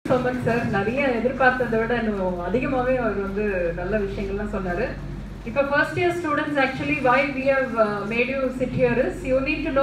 so much sir நிறைய எதிர்பார்த்ததை விட இன்னும் அதிகமாகவே அவர் வந்து நல்ல விஷயங்கள்லாம் சொன்னார் இப்போ first year students actually why we have made you sit here is you need to know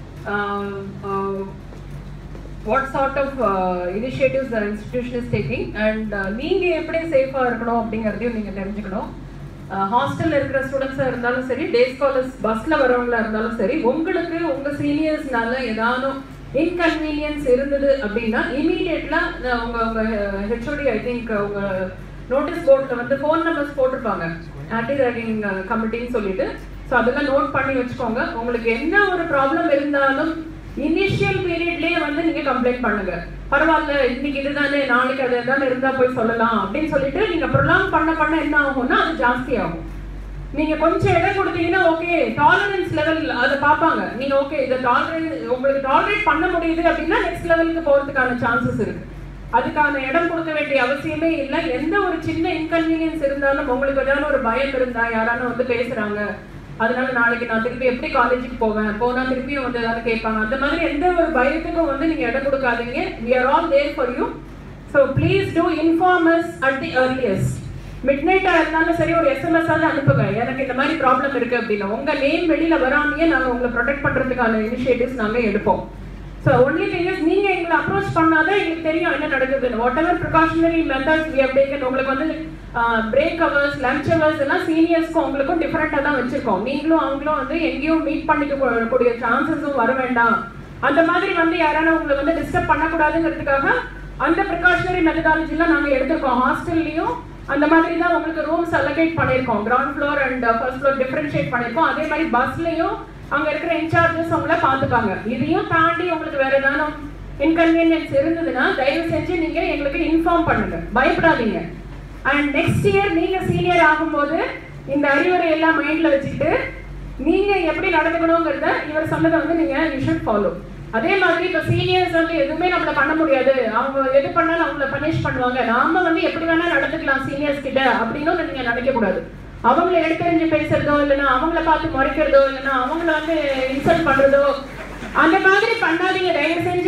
what sort of initiatives the institution is taking and நீங்கள் எப்படி சேஃபாக இருக்கணும் அப்படிங்கிறதையும் நீங்கள் தெரிஞ்சுக்கணும் ஹாஸ்டலில் இருக்கிற ஸ்டூடெண்ட்ஸாக இருந்தாலும் சரி டே ஸ்காலர்ஸ் பஸ்ஸில் வரவங்களா இருந்தாலும் சரி உங்களுக்கு உங்கள் சீனியர்ஸ்னால ஏதானும் இன்கன்வீனியன்ஸ் இருந்தது அப்படின்னா இமீடியட்லாம் உங்க உங்க ஹெச்ஓடி ஐ திங்க் உங்க நோட்டீஸ் போர்டில் வந்து ஃபோன் நம்பர்ஸ் போட்டிருப்பாங்க ஆன்டி ரேகிங் கமிட்டின்னு சொல்லிட்டு ஸோ அதெல்லாம் நோட் பண்ணி வச்சுக்கோங்க உங்களுக்கு என்ன ஒரு ப்ராப்ளம் இருந்தாலும் இனிஷியல் பீரியட்லயே வந்து நீங்க கம்ப்ளைண்ட் பண்ணுங்க பரவாயில்ல இன்னைக்கு இதுதானே நாளைக்கு அது எதாவது இருந்தா போய் சொல்லலாம் அப்படின்னு சொல்லிட்டு நீங்க ப்ரொலாங் பண்ண பண்ண என்ன ஆகும்னா அது ஜாஸ்தி ஆகும் நீங்க கொஞ்சம் இடம் கொடுத்தீங்கன்னா ஓகே டாலரன்ஸ் லெவல் அதை பார்ப்பாங்க நீங்க ஓகே இதை டாலரேட் உங்களுக்கு டாலரேட் பண்ண முடியுது அப்படின்னா நெக்ஸ்ட் லெவலுக்கு போறதுக்கான சான்சஸ் இருக்கு அதுக்கான இடம் கொடுக்க வேண்டிய அவசியமே இல்லை எந்த ஒரு சின்ன இன்கன்வீனியன்ஸ் இருந்தாலும் உங்களுக்கு ஏதாவது ஒரு பயம் இருந்தா யாராலும் வந்து பேசுறாங்க அதனால நாளைக்கு நான் திருப்பி எப்படி காலேஜுக்கு போவேன் போனா திருப்பியும் வந்து ஏதாவது கேட்பாங்க அந்த மாதிரி எந்த ஒரு பயத்துக்கும் வந்து நீங்க இடம் கொடுக்காதீங்க we are all there for you so please do inform us at the earliest mid நைட்டா இருந்தாலும் சரி ஒரு எஸ்எம்எஸ் ஆவது அனுப்புங்க எனக்கு இந்த மாதிரி ப்ராப்ளம் இருக்கு அப்படின்னா உங்க நேம் வெளியில வராமையே நாங்க உங்களை ப்ரொடெக்ட் பண்றதுக்கான இனிஷியேட்டிவ்ஸ் நாங்க எடுப்போம் ஸோ ஒன்லி திங் இஸ் நீங்க எங்களை அப்ரோச் பண்ணாதான் எங்களுக்கு தெரியும் என்ன நடக்குதுன்னு whatever precautionary methods we have taken உங்களுக்கு வந்து பிரேக் ஹவர்ஸ் லஞ்ச் ஹவர்ஸ் எல்லாம் சீனியர்ஸ்க்கும் உங்களுக்கும் டிஃப்ரெண்டாக தான் வச்சிருக்கோம் நீங்களும் அவங்களும் வந்து எங்கேயும் மீட் பண்ணிக்க கூடிய சான்சஸும் வர வேண்டாம் அந்த மாதிரி வந்து யாரான உங்களை வந்து டிஸ்டர்ப் பண்ணக்கூடாதுங்கிறதுக்காக அந்த ப்ரிகாஷனரி மெத்தடாலஜிலாம் நாங்கள் எடுத்திருக்கோம் ஹாஸ்டல்லையும் அந்த மாதிரி தான் உங்களுக்கு ரூம்ஸ் அலோகேட் பண்ணியிருக்கோம் ground floor and first floor differentiate பண்ணியிருக்கோம் அதே மாதிரி பஸ்லையும் அங்க இருக்கிற இன்சார்ஜஸ் உங்களை பார்த்துப்பாங்க இதையும் தாண்டி உங்களுக்கு வேற ஏதாவது இன்கன்வீனியன்ஸ் இருந்ததுன்னா தயவு செஞ்சு நீங்க எங்களுக்கு இன்ஃபார்ம் பண்ணுங்க பயப்படாதீங்க அண்ட் நெக்ஸ்ட் இயர் நீங்க சீனியர் ஆகும்போது இந்த அறிவுரை எல்லாம் மைண்ட்ல வச்சுக்கிட்டு நீங்க எப்படி நடந்துக்கணுங்கிறத இவர் சொன்னதை வந்து நீங்க யூ ஷுட் ஃபாலோ அதே மாதிரி இப்போ சீனியர்ஸ் வந்து எதுவுமே நம்மள பண்ண முடியாது அவங்க எது பண்ணாலும் அவங்கள பனிஷ் பண்ணுவாங்க நாம வந்து எப்படி வேணா நடந்துக்கலாம் சீனியர்ஸ் கிட்ட அப்படின்னு நீங்க நினைக்க கூடாது அவங்கள எடுத்தறிஞ்சு பேசுறதோ இல்லைன்னா அவங்கள பார்த்து முறைக்கிறதோ இல்லைன்னா அவங்கள வந்து இன்சல்ட் பண்றதோ அந்த மாதிரி பண்ணாதீங்க தயவு செஞ்சு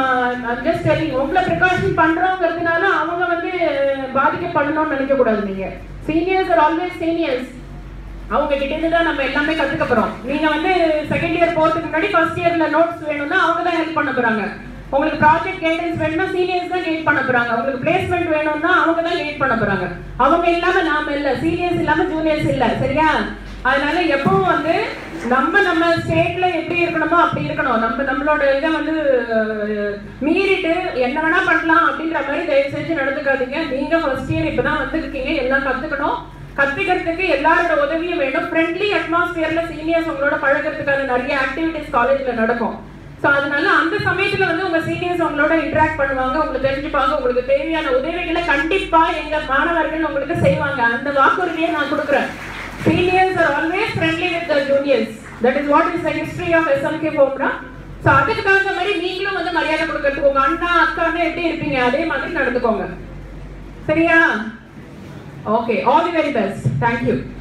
ஜஸ்ட் டெல்லிங் உங்களை ப்ரிகாஷன் பண்றோங்கிறதுனால அவங்க வந்து பாதிக்கப்படணும்னு நினைக்க கூடாது நீங்க சீனியர்ஸ் ஆர் ஆல்வேஸ் சீனியர்ஸ் அவங்க கிட்ட இருந்து தான் நம்ம எல்லாமே கத்துக்க போறோம் நீங்க வந்து செகண்ட் இயர் போறதுக்கு முன்னாடி ஃபர்ஸ்ட் இயர்ல நோட்ஸ் வேணும்னா அவங்க தான் ஹெல்ப் பண்ண போறாங்க உங்களுக்கு ப்ராஜெக்ட் கைடன்ஸ் வேணும்னா சீனியர்ஸ் தான் கைட் பண்ண போறாங்க உங்களுக்கு பிளேஸ்மெண்ட் வேணும்னா அவங்க தான் கைட் பண்ண போறாங்க அவங்க இல்லாம நாம இல்ல சீனியர்ஸ் இல்லாம ஜூனியர்ஸ் இல்ல சரியா அதனால எப்பவும் வந்து நம்ம நம்ம ஸ்டேட்ல எப்படி இருக்கணுமோ அப்படி இருக்கணும் நம்ம நம்மளோட இதை வந்து அஹ், மீறிட்டு என்ன வேணா பண்ணலாம் அப்படின்ற மாதிரி தயவு செஞ்சு நடந்துக்காதீங்க நீங்க ஃபர்ஸ்ட் இயர் இப்பதான் வந்திருக்கீங்க எல்லாம் கத்துக்கணும் கத்துக்கிறதுக்கு எல்லாரோட உதவியும் வேணும் ஃப்ரெண்ட்லி அட்மாஸ்பியர்ல சீனியர்ஸ் உங்களோட பழகிறதுக்கான நிறைய ஆக்டிவிட்டிஸ் காலேஜ்ல நடக்கும் ஸோ அதனால அந்த சமயத்துல வந்து உங்க சீனியர்ஸ் உங்களோட இன்டராக்ட் பண்ணுவாங்க உங்களுக்கு தெரிஞ்சுப்பாங்க உங்களுக்கு தேவையான உதவிகளை கண்டிப்பா எங்க மாணவர்கள் உங்களுக்கு செய்வாங்க அந்த வாக்குறுதியை நான் கொடுக்குறேன் seniors are always friendly with the juniors that is what is the history of SMK போம்னா ஸோ அதுக்கு தகுந்த மாதிரி நீங்களும் வந்து மரியாதை கொடுக்கறதுக்கு உங்க அண்ணா அக்கான்னு எப்படி இருப்பீங்க அதே மாதிரி நடந்துக்கோங்க சரியா okay all the very best thank you